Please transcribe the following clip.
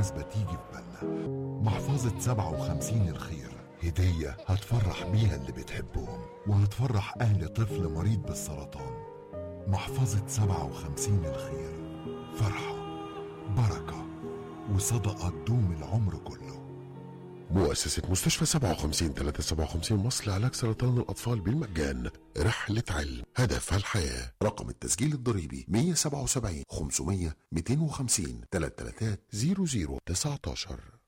مناسبة تيجي في بالنا محفظة 57 الخير هدية هتفرح بيها اللي بتحبهم وهتفرح أهل طفل مريض بالسرطان محفظة 57 الخير فرحة بركة وصدقة تدوم العمر كله مؤسسة مستشفى 57 357 مصر لعلاج سرطان الأطفال بالمجان رحلة علم هدفها الحياة رقم التسجيل الضريبي 177 500 250 333 00 19